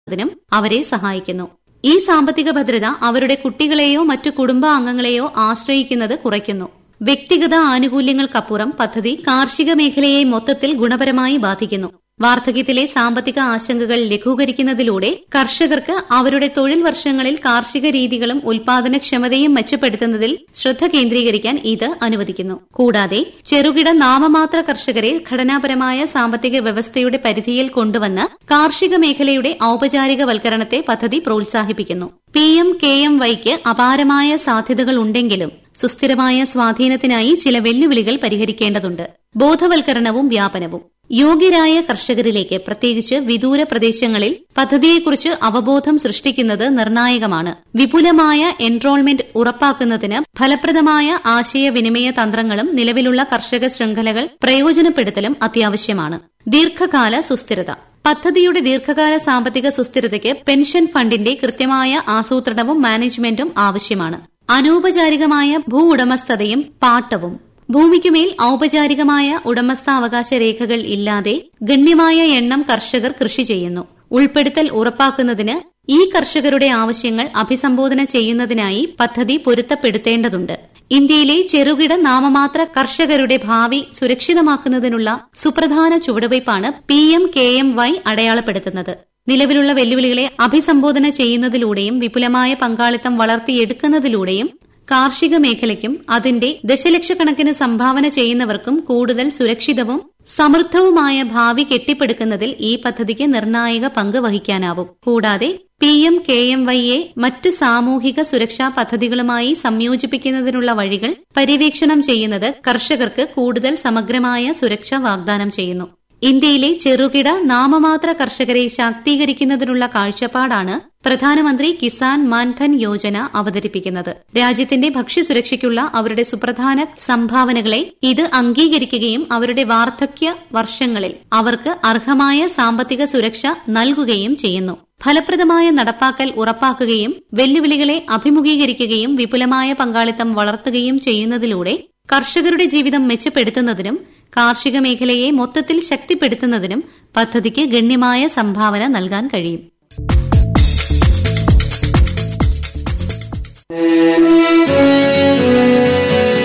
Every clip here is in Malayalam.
ത്തിനും അവരെ സഹായിക്കുന്നു ഈ സാമ്പത്തിക ഭദ്രത അവരുടെ കുട്ടികളെയോ മറ്റു കുടുംബാംഗങ്ങളെയോ ആശ്രയിക്കുന്നത് കുറയ്ക്കുന്നു വ്യക്തിഗത ആനുകൂല്യങ്ങൾക്കപ്പുറം പദ്ധതി കാർഷിക മേഖലയെ മൊത്തത്തിൽ ഗുണപരമായി ബാധിക്കുന്നു വാർദ്ധക്യത്തിലെ സാമ്പത്തിക ആശങ്കകൾ ലഘൂകരിക്കുന്നതിലൂടെ കർഷകർക്ക് അവരുടെ തൊഴിൽ വർഷങ്ങളിൽ കാർഷിക രീതികളും ഉൽപാദനക്ഷമതയും മെച്ചപ്പെടുത്തുന്നതിൽ ശ്രദ്ധ കേന്ദ്രീകരിക്കാൻ ഇത് അനുവദിക്കുന്നു കൂടാതെ ചെറുകിട നാമമാത്ര കർഷകരെ ഘടനാപരമായ സാമ്പത്തിക വ്യവസ്ഥയുടെ പരിധിയിൽ കൊണ്ടുവന്ന് കാർഷിക മേഖലയുടെ ഔപചാരികവൽക്കരണത്തെ പദ്ധതി പ്രോത്സാഹിപ്പിക്കുന്നു പി എം കെ എം വൈക്ക് അപാരമായ സാധ്യതകൾ ഉണ്ടെങ്കിലും സുസ്ഥിരമായ സ്വാധീനത്തിനായി ചില വെല്ലുവിളികൾ പരിഹരിക്കേണ്ടതുണ്ട് ബോധവൽക്കരണവും വ്യാപനവും യോഗ്യരായ കർഷകരിലേക്ക് പ്രത്യേകിച്ച് വിദൂര പ്രദേശങ്ങളിൽ പദ്ധതിയെക്കുറിച്ച് അവബോധം സൃഷ്ടിക്കുന്നത് നിർണായകമാണ് വിപുലമായ എൻറോൾമെന്റ് ഉറപ്പാക്കുന്നതിന് ഫലപ്രദമായ ആശയവിനിമയ തന്ത്രങ്ങളും നിലവിലുള്ള കർഷക ശൃംഖലകൾ പ്രയോജനപ്പെടുത്തലും അത്യാവശ്യമാണ് ദീർഘകാല സുസ്ഥിരത പദ്ധതിയുടെ ദീർഘകാല സാമ്പത്തിക സുസ്ഥിരതയ്ക്ക് പെൻഷൻ ഫണ്ടിന്റെ കൃത്യമായ ആസൂത്രണവും മാനേജ്മെന്റും ആവശ്യമാണ് അനൌപചാരികമായ ഭൂ ഉടമസ്ഥതയും പാട്ടവും ഭൂമിക്കുമേൽ ഔപചാരികമായ ഉടമസ്ഥാവകാശ രേഖകൾ ഇല്ലാതെ ഗണ്യമായ എണ്ണം കർഷകർ കൃഷി ചെയ്യുന്നു ഉൾപ്പെടുത്തൽ ഉറപ്പാക്കുന്നതിന് ഈ കർഷകരുടെ ആവശ്യങ്ങൾ അഭിസംബോധന ചെയ്യുന്നതിനായി പദ്ധതി പൊരുത്തപ്പെടുത്തേണ്ടതുണ്ട് ഇന്ത്യയിലെ ചെറുകിട നാമമാത്ര കർഷകരുടെ ഭാവി സുരക്ഷിതമാക്കുന്നതിനുള്ള സുപ്രധാന ചുവടുവയ്പ്പാണ് P M K M Y അടയാളപ്പെടുത്തുന്നത് നിലവിലുള്ള വെല്ലുവിളികളെ അഭിസംബോധന ചെയ്യുന്നതിലൂടെയും വിപുലമായ പങ്കാളിത്തം വളർത്തിയെടുക്കുന്നതിലൂടെയും കാർഷിക മേഖലയ്ക്കും അതിന്റെ ദശലക്ഷക്കണക്കിന് സംഭാവന ചെയ്യുന്നവർക്കും കൂടുതൽ സുരക്ഷിതവും സമൃദ്ധവുമായ ഭാവി കെട്ടിപ്പടുക്കുന്നതിൽ ഈ പദ്ധതിക്ക് നിർണായക പങ്ക് വഹിക്കാനാവും കൂടാതെ പി എം കെ എം വൈയെ മറ്റ് സാമൂഹിക സുരക്ഷാ പദ്ധതികളുമായി സംയോജിപ്പിക്കുന്നതിനുള്ള വഴികൾ പര്യവേക്ഷണം ചെയ്യുന്നത് കർഷകർക്ക് കൂടുതൽ സമഗ്രമായ സുരക്ഷ വാഗ്ദാനം ചെയ്യുന്നു ഇന്ത്യയിലെ ചെറുകിട നാമമാത്ര കർഷകരെ ശാക്തീകരിക്കുന്നതിനുള്ള കാഴ്ചപ്പാടാണ് പ്രധാനമന്ത്രി കിസാൻ മാൻധൻ യോജന അവതരിപ്പിക്കുന്നത് രാജ്യത്തിന്റെ ഭക്ഷ്യസുരക്ഷയ്ക്കുള്ള അവരുടെ സുപ്രധാന സംഭാവനകളെ ഇത് അംഗീകരിക്കുകയും അവരുടെ വാർദ്ധക്യ വർഷങ്ങളിൽ അവർക്ക് അർഹമായ സാമ്പത്തിക സുരക്ഷ നൽകുകയും ചെയ്യുന്നു ഫലപ്രദമായ നടപ്പാക്കൽ ഉറപ്പാക്കുകയും വെല്ലുവിളികളെ അഭിമുഖീകരിക്കുകയും വിപുലമായ പങ്കാളിത്തം വളർത്തുകയും ചെയ്യുന്നതിലൂടെ കർഷകരുടെ ജീവിതം മെച്ചപ്പെടുത്തുന്നതിനും കാർഷിക മേഖലയെ മൊത്തത്തിൽ ശക്തിപ്പെടുത്തുന്നതിനും പദ്ധതിക്ക് ഗണ്യമായ സംഭാവന നൽകാൻ കഴിയും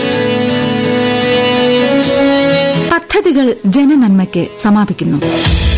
പദ്ധതികൾ ജനനന്മയ്ക്ക് സമാപിക്കുന്നു